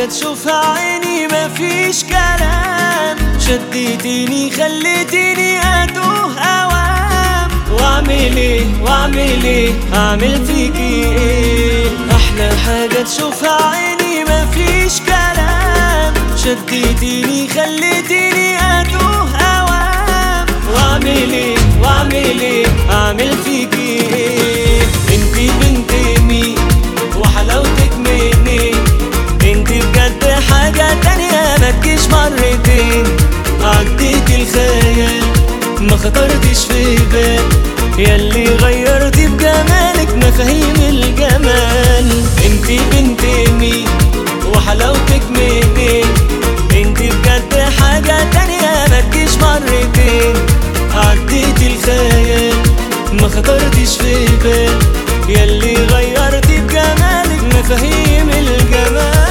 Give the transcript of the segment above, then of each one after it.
تشوفها عيني مفيش كلام شديتيني خليتيني اتوه اوام واعمل ايه واعمل ايه اعمل فيكي ايه احلى حاجة تشوفها عيني مفيش كلام شديتيني خليتيني اتوه اوام واعمل ايه واعمل ايه اعمل فيكي ايه انتي بنت مين وحلاوتك مني انتي بجد حاجة تانية ما تجيش مرتين عديت الخيال ما خطرتش في بال ياللي غيرتي بجمالك مفاهيم الجمال انتي بنت مين وحلاوتك مني انتي بجد حاجة تانية ما تجيش مرتين عديت الخيال ما خطرتش في بال ياللي غيرتي بجمالك مفاهيم الجمال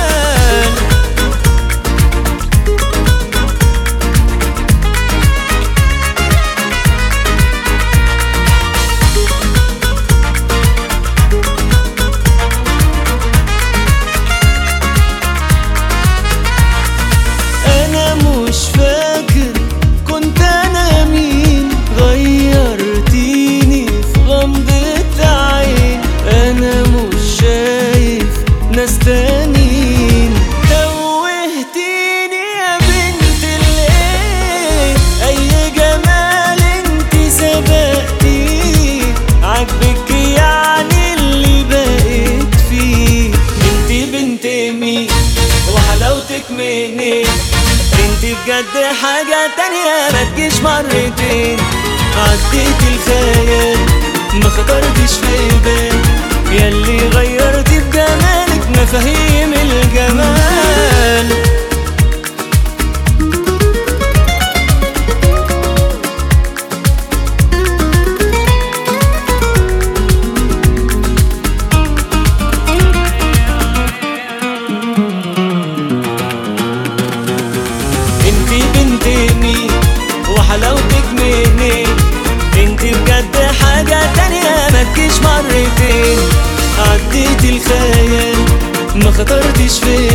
انا مش فاكر كنت انا مين غيرتيني في غمضة عين انا مش شايف ناس تانيين توهتيني يا بنت الايه اي جمال انت سبقتي عاجبك يعني اللي بقيت فيه انت بنت مين وحلاوتك منين انت بجد حاجة تانية ما تجيش مرتين عديت الخيال ما خطرتش في بال ياللي غيرتي بجمالك مفاهيم الجمال انتي بنت مين وحلاوتك منين انتي بجد حاجة تانية ما تجيش مرتين عديت الخيال ما خطرتش في